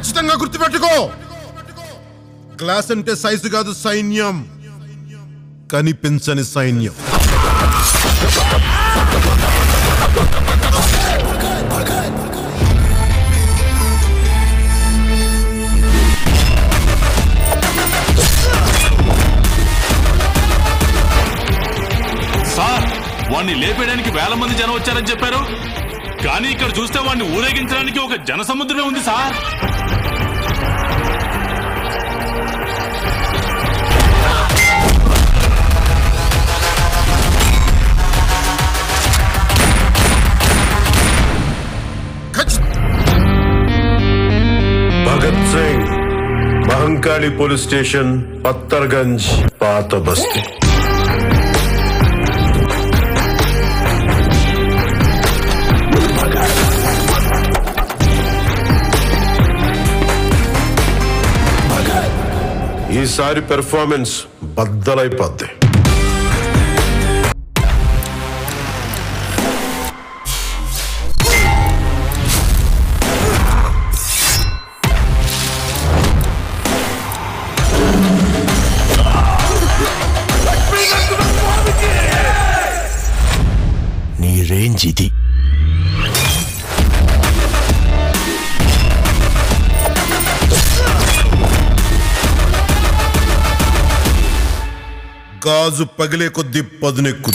ఖచ్చితంగా గుర్తుపెట్టుకో గ్లాస్ అంటే సైజు కాదు సైన్యం కనిపించని సైన్యం సార్ వాణ్ణి లేపేయడానికి వేల మంది జనం వచ్చారని చెప్పారు కానీ ఇక్కడ చూస్తే వాణ్ణి ఊరేగించడానికి ఒక జనసముద్రమే ఉంది సార్ ఖచ్చి- భగత్ సింగ్ మహంకాళి పోలీస్ స్టేషన్ పత్తర్గంజ్ పాత బస్తీ ఈసారి పెర్ఫార్మెన్స్ బద్దలైపోద్ది నీ రేంజ్ ఇది గాజు పగిలే కొద్ది పదునెక్కు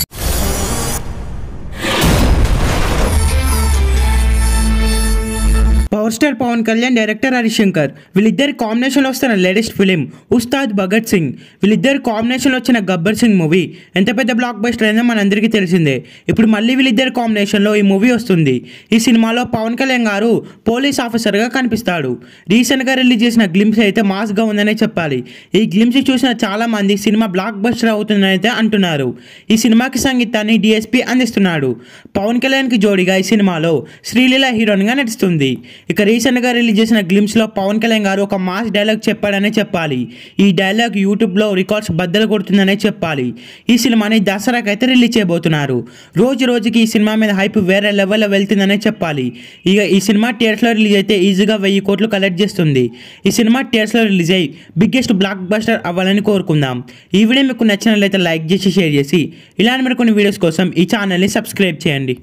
power star Pawan Kalyan director Harishankar వీళ్ళిద్దరి కాంబినేషన్లో వస్తున్న లేటెస్ట్ ఫిలిం ఉస్తాద్ భగత్ సింగ్ వీళ్ళిద్దరి కాంబినేషన్లో వచ్చిన గబ్బర్ సింగ్ మూవీ ఎంత పెద్ద బ్లాక్ బస్టర్ అయిందో మనందరికీ తెలిసిందే ఇప్పుడు మళ్ళీ వీళ్ళిద్దరి కాంబినేషన్లో ఈ మూవీ వస్తుంది ఈ సినిమాలో పవన్ కళ్యాణ్ గారు పోలీస్ ఆఫీసర్గా కనిపిస్తాడు రీసెంట్గా రిలీజ్ చేసిన గ్లిమ్స్ అయితే మాస్గా ఉందనే చెప్పాలి ఈ గ్లిమ్స్ చూసిన చాలా మంది సినిమా బ్లాక్ బస్టర్ అవుతుందని అయితే అంటున్నారు ఈ సినిమాకి సంగీతాన్ని డిఎస్పి అందిస్తున్నాడు పవన్ కళ్యాణ్కి జోడిగా ఈ సినిమాలో శ్రీలీల హీరోయిన్గా నటిస్తుంది ఇక రీసెంట్గా రిలీజ్ చేసిన గ్లిమ్స్లో పవన్ కళ్యాణ్ గారు ఒక మాస్ డైలాగ్ చెప్పాడనే చెప్పాలి ఈ డైలాగ్ యూట్యూబ్లో రికార్డ్స్ బద్దలు కొడుతుందనే చెప్పాలి ఈ సినిమాని దసరాకి అయితే రిలీజ్ చేయబోతున్నారు రోజు రోజుకి ఈ సినిమా మీద హైప్ వేరే లెవెల్లో వెళ్తుందనే చెప్పాలి ఇక ఈ సినిమా థియేటర్స్లో రిలీజ్ అయితే ఈజీగా వెయ్యి కోట్లు కలెక్ట్ చేస్తుంది ఈ సినిమా థియేటర్స్లో రిలీజ్ అయ్యి బిగ్గెస్ట్ బ్లాక్ బస్టర్ అవ్వాలని కోరుకుందాం ఈ వీడియో మీకు నచ్చినట్లయితే లైక్ చేసి షేర్ చేసి ఇలాంటి మరి కొన్ని వీడియోస్ కోసం ఈ ఛానల్ని సబ్స్క్రైబ్ చేయండి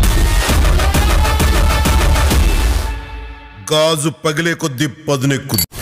గాజు పగిలే కొద్ది పదునెక్కు